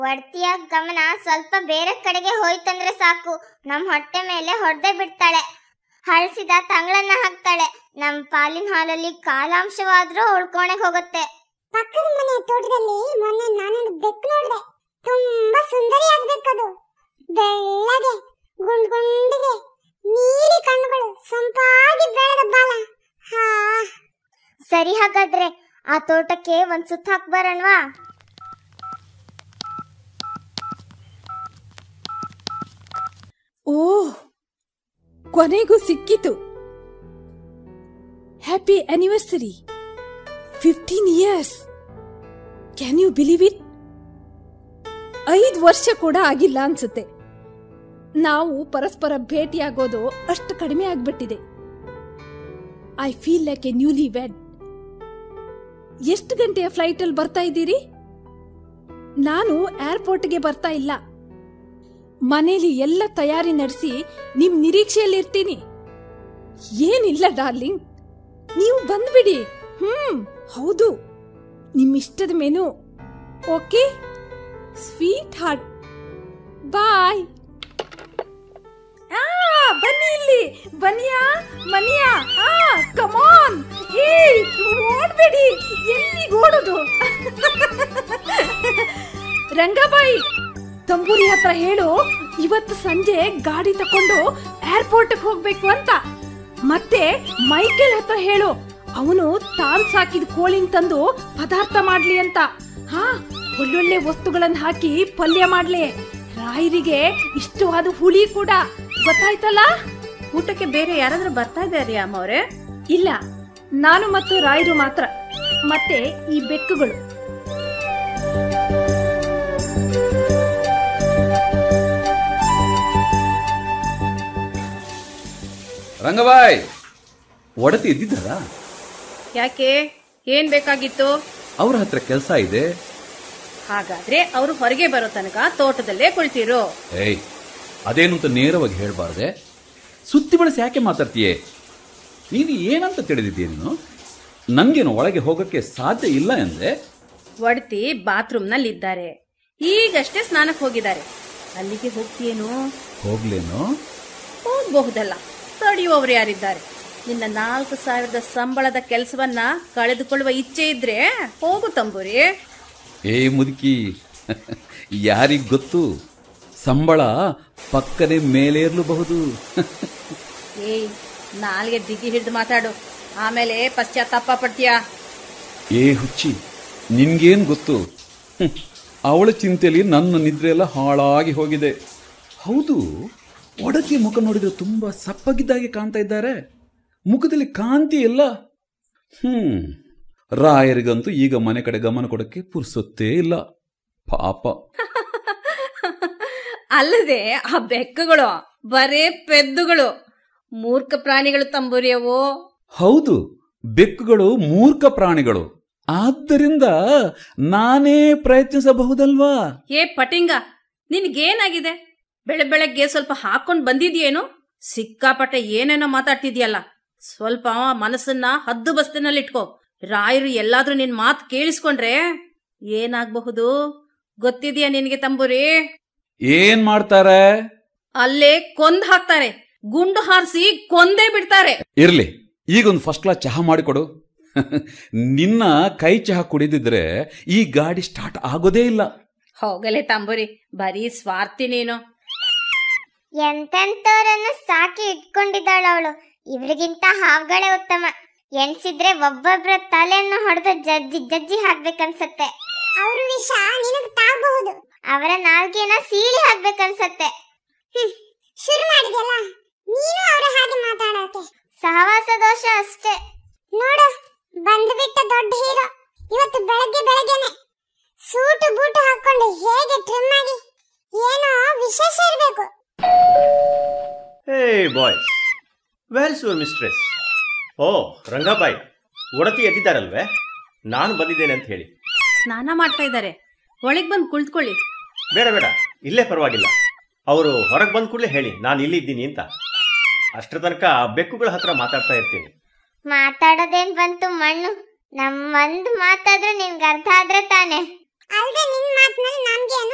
ಒಡ್ತಿಯ ಗಮನ ಸ್ವಲ್ಪ ಬೇರೆ ಕಡೆಗೆ ಹೋಯ್ತಂದ್ರೆ ಸಾಕು ನಮ್ ಹೊಟ್ಟೆ ಮೇಲೆ ಹೊಡೆದೇ ಬಿಡ್ತಾಳೆ ಹಳಸಿದ ತಂಗಳನ್ನ ಹಾಕ್ತಾಳೆ ನಮ್ ಪಾಲಿನ ಹಾಲಲ್ಲಿ ಕಾಲಾಂಶವಾದ್ರೂ ಉಳ್ಕೊಣೆಗ್ ಹೋಗುತ್ತೆ ಪಕ್ಕದ ಮನೆ ತೋಟದಲ್ಲಿ ಮೊನ್ನೆ ನಾನೊಂದು ಬೆಕ್ಕು ನೋಡಿದೆ ತುಂಬಾ ಸುಂದರಿಯಾಗ್ಬೇಕದು ಬೆಳ್ಳಗೆ ಗುಂಡ್ ಗುಂಡಿಗೆ ನೀಲಿ ಕಣ್ಣುಗಳು ಸೊಂಪಾಗಿ ಬೆಳೆದ ಬಾಲ ಹಾ ಸರಿ ಹಾಗಾದ್ರೆ ಆ ತೋಟಕ್ಕೆ ಒಂದ್ ಸುತ್ತ ಹಾಕ್ ಬರೋಣವಾ ಓಹ್ ಕೊನೆಗೂ ಸಿಕ್ಕಿತು happy anniversary fifteen years can you believe it ಐದು ವರ್ಷ ಕೂಡ ಆಗಿಲ್ಲ ಅನ್ಸುತ್ತೆ ನಾವು ಪರಸ್ಪರ ಭೇಟಿಯಾಗೋದು ಅಷ್ಟು ಕಡಿಮೆ ಆಗ್ಬಿಟ್ಟಿದೆ I feel like a newly wed ಎಷ್ಟು ಗಂಟೆಯ ಫ್ಲೈಟಲ್ಲಿ ಬರ್ತಾ ಇದ್ದೀರಿ ನಾನು ಏರ್ಪೋರ್ಟ್ಗೆ ಬರ್ತಾ ಇಲ್ಲ ಮನೇಲಿ ಎಲ್ಲ ತಯಾರಿ ನಡೆಸಿ ನಿಮ್ ನಿರೀಕ್ಷೆಯಲ್ಲಿರ್ತೀನಿ ಏನಿಲ್ಲ ಡಾರ್ಲಿಂಗ್ ನೀವು ಬಂದ್ಬಿಡಿ ಹ್ಮ್ ಹೌದು ನಿಮ್ಮಿಷ್ಟದ menu okay sweetheart bye ಬನ್ನಿ ಇಲ್ಲಿ ಬನ್ನಿಯಾ ಮನಿಯಾ ಆ ಕಮಾನ್ ಏ ಓಡ್ಬೇಡಿ ಎಲ್ಲಿಗೆ ಓಡೋದು ರಂಗಬಾಯಿ ತಂಬೂರಿ ಹತ್ರ ಹೇಳು ಇವತ್ತು ಸಂಜೆ ಗಾಡಿ ತಕೊಂಡು ಏರ್ಪೋರ್ಟ್ ಹೋಗ್ಬೇಕು ಅಂತ ಮತ್ತೆ ಮೈಕೆಲ್ ಹತ್ರ ಹೇಳು ಅವನು ತಾನ್ ಸಾಕಿದ ಕೋಳಿನ್ ತಂದು ಪದಾರ್ಥ ಮಾಡ್ಲಿ ಅಂತ ಹಾ ಒಳ್ಳೊಳ್ಳೆ ವಸ್ತುಗಳನ್ನ ಹಾಕಿ ಪಲ್ಯ ಮಾಡ್ಲಿ ರಾಯರಿಗೆ ಇಷ್ಟವಾದ ಹುಳಿ ಕೂಡ ಗೊತ್ತಾಯ್ತಲ್ಲ ಊಟಕ್ಕೆ ಬೇರೆ ಯಾರಾದ್ರೂ ಬರ್ತಾ ಇದ್ದಾರೆ ಅಮ್ಮ ಅವ್ರೆ ಇಲ್ಲ ನಾನು ಮತ್ತು ರಾಯರು ಮಾತ್ರ ಮತ್ತೆ ಈ ಬೆಕ್ಕುಗಳು ರಂಗಬಾಯ್ ಒಡತಿ ಇದ್ದಿದ್ದಾರಾ ಯಾಕೆ ಏನ್ ಬೇಕಾಗಿತ್ತು ಅವ್ರ ಹತ್ರ ಕೆಲಸ ಇದೆ ಹಾಗಾದ್ರೆ ಅವರು ಹೊರಗೆ ಬರೋ ತನಕ ತೋಟದಲ್ಲೇ ಕುಳಿತಿರು ಏಯ್ ಅದೇನು ಅಂತ ನೇರವಾಗಿ ಹೇಳ್ಬಾರ್ದೆ ಸುತ್ತಿ ಬಳಸಿ ಯಾಕೆ ಮಾತಾಡ್ತೀಯೇ ನೀನು ಏನಂತ ತಿಳಿದಿದ್ದೀಯ ನೀನು ನನಗೇನು ಒಳಗೆ ಹೋಗಕ್ಕೆ ಸಾಧ್ಯ ಇಲ್ಲ ಎಂದೆ ಒಡ್ತಿ ಬಾತ್ರೂಮ್ನಲ್ಲಿ ಇದ್ದಾರೆ ಈಗಷ್ಟೇ ಸ್ನಾನಕ್ಕೆ ಹೋಗಿದ್ದಾರೆ ಅಲ್ಲಿಗೆ ಹೋಗ್ತೀಯೇನು ಹೋಗ್ಲೇನೋ ಹೋಗ್ಬಹುದಲ್ಲ ತಡೆಯುವವರು ಯಾರಿದ್ದಾರೆ ನಿನ್ನ ನಾಲ್ಕು ಸಾವಿರದ ಸಂಬಳದ ಕೆಲಸವನ್ನ ಕಳೆದುಕೊಳ್ಳುವ ಇಚ್ಛೆ ಇದ್ರೆ ಹೋಗು ತಂಬೂರಿ ಏ ಮುದುಕಿ ಯಾರಿಗ್ ಗೊತ್ತು ಸಂಬಳ ಪಕ್ಕನೆ ಮೇಲೇರ್ಲಬಹುದು ಏಯ್ ನಾಲ್ಗೆ ಬಿಗಿ ಹಿಡಿದು ಮಾತಾಡು ಆಮೇಲೆ ಪಶ್ಚಾತ್ತಾಪ ಪಡ್ತೀಯಾ ಏ ಹುಚ್ಚಿ ನಿನ್ಗೇನ್ ಗೊತ್ತು ಹ್ಮ್, ಅವಳ ಚಿಂತೆಯಲ್ಲಿ ನನ್ನ ನಿದ್ರೆ ಎಲ್ಲ ಹಾಳಾಗಿ ಹೋಗಿದೆ ಹೌದು ಒಡತಿ ಮುಖ ನೋಡಿದ್ರೆ ತುಂಬಾ ಸಪ್ಪಗಿದ್ದಾಗೆ ಕಾಣ್ತಾ ಇದ್ದಾರೆ ಮುಖದಲ್ಲಿ ಕಾಂತಿ ಇಲ್ಲ ಹ್ಮ್ ರಾಯರಿಗಂತೂ ಈಗ ಮನೆ ಕಡೆ ಗಮನ ಕೊಡಕ್ಕೆ ಪುರ್ಸೊತ್ತೇ ಇಲ್ಲ ಪಾಪ ಅಲ್ಲದೆ ಆ ಬೆಕ್ಕುಗಳು ಬರೇ ಪೆದ್ದುಗಳು ಮೂರ್ಖ ಪ್ರಾಣಿಗಳು ತಂಬೂರಿಯವು ಹೌದು ಬೆಕ್ಕುಗಳು ಮೂರ್ಖ ಪ್ರಾಣಿಗಳು ಆದ್ದರಿಂದ ನಾನೇ ಪ್ರಯತ್ನಿಸಬಹುದಲ್ವಾ ಏ ಪಟಿಂಗ ನಿನ್ಗೇನಾಗಿದೆ ಬೆಳೆ ಬೆಳಗ್ಗೆ ಸ್ವಲ್ಪ ಹಾಕೊಂಡ್ ಬಂದಿದ್ಯೇನು ಸಿಕ್ಕಾಪಟ್ಟೆ ಏನೇನೋ ಮಾತಾಡ್ತಿದ್ಯಲ್ಲ ಸ್ವಲ್ಪ ಮನಸ್ಸನ್ನ ಹದ್ದು ಬಸ್ತಿನಲ್ಲಿಟ್ಕೋ ರಾಯರು ಎಲ್ಲಾದ್ರೂ ನಿನ್ ಮಾತು ಕೇಳಿಸ್ಕೊಂಡ್ರೆ ಏನಾಗಬಹುದು ಗೊತ್ತಿದ್ಯಾ ನಿನ್ಗೆ ತಂಬೂರಿ ಏನ್ ಮಾಡ್ತಾರೆ ಅಲ್ಲೇ ಕೊಂದ್ ಹಾಕ್ತಾರೆ ಗುಂಡು ಹಾರಿಸಿ ಕೊಂದೇ ಬಿಡ್ತಾರೆ ಇರ್ಲಿ ಈಗೊಂದು ಫಸ್ಟ್ ಕ್ಲಾಸ್ ಚಹಾ ಮಾಡಿಕೊಡು ನಿನ್ನ ಕೈ ಚಹಾ ಕುಡಿದಿದ್ರೆ ಈ ಗಾಡಿ ಸ್ಟಾರ್ಟ್ ಆಗೋದೇ ಇಲ್ಲ ಹೋಗಲೇ ತಂಬೂರಿ ಬರೀ ಸ್ವಾರ್ಥಿ ನೀನು ಎಂತೆಂತವ್ರನ್ನ ಸಾಕಿ ಇಟ್ಕೊಂಡಿದ್ದಾಳ ಅವಳು ಇವ್ರಿಗಿಂತ ಹಾವುಗಳೇ ಉತ್ತಮ ಎಣ್ಸಿದ್ರೆ ಒಬ್ಬೊಬ್ರ ತಲೆಯನ್ನು ಹೊಡೆದು ಜಜ್ಜಿ ಜಜ್ಜಿ ಹಾಕ್ಬೇಕನ್ಸತ್ತೆ ಅವ್ರ ವಿಷ ನಿನಗ್ ತಾಗಬಹುದು ಅವರ ನಾಲ್ಗೆನ ಸೀಳಿ ಹಾಕ್ಬೇಕನ್ಸತ್ತೆ ಹ್ಮ್ ಶುರು ಮಾಡಿದ್ಯಲ್ಲ ನೀನು ಅವ್ರ ಹಾಗೆ ಮಾತಾಡೋಕೆ ಸಹವಾಸ ದೋಷ ಅಷ್ಟೇ ನೋಡು ಬಂದ್ಬಿಟ್ಟ ದೊಡ್ಡ ಹೀರೋ ಇವತ್ತು ಬೆಳಗ್ಗೆ ಬೆಳಗ್ಗೆನೆ ಸೂಟು ಬೂಟು ಹಾಕೊಂಡು ಹೇಗೆ ಟ್ರಿಮ್ ಆಗಿ ಏನೋ ವಿಶೇಷ ಇರಬೇಕು hey boys where's your mistress oh Rangabai ಒಡತಿ ಎದ್ದಿದ್ದಾರಲ್ವೇ ನಾನು ಬಂದಿದ್ದೇನೆ ಅಂತ ಹೇಳಿ ಸ್ನಾನ ಮಾಡ್ತಾ ಇದ್ದಾರೆ ಒಳಗ್ ಬಂದು ಕುಳಿತುಕೊಳ್ಳಿ ಬೇಡ ಬೇಡ ಇಲ್ಲೇ ಪರವಾಗಿಲ್ಲ ಅವರು ಹೊರಗೆ ಬಂದ ಕೂಡಲೇ ಹೇಳಿ ನಾನು ಇಲ್ಲಿದ್ದೀನಿ ಅಂತ ಅಷ್ಟರ ತನಕ ಆ ಬೆಕ್ಕುಗಳ ಹತ್ರ ಮಾತಾಡ್ತಾ ಇರ್ತೀನಿ ಮಾತಾಡೋದೇನ್ ಬಂತು ಮಣ್ಣು ನಮ್ ಒಂದ್ ಮಾತಾದ್ರೂ ನಿನ್ಗೆ ಅರ್ಥ ಆದ್ರೆ ತಾನೆ ಅಲ್ದೆ ನಿನ್ ಮಾತಿನಲ್ಲಿ ನಮ್ಗೆ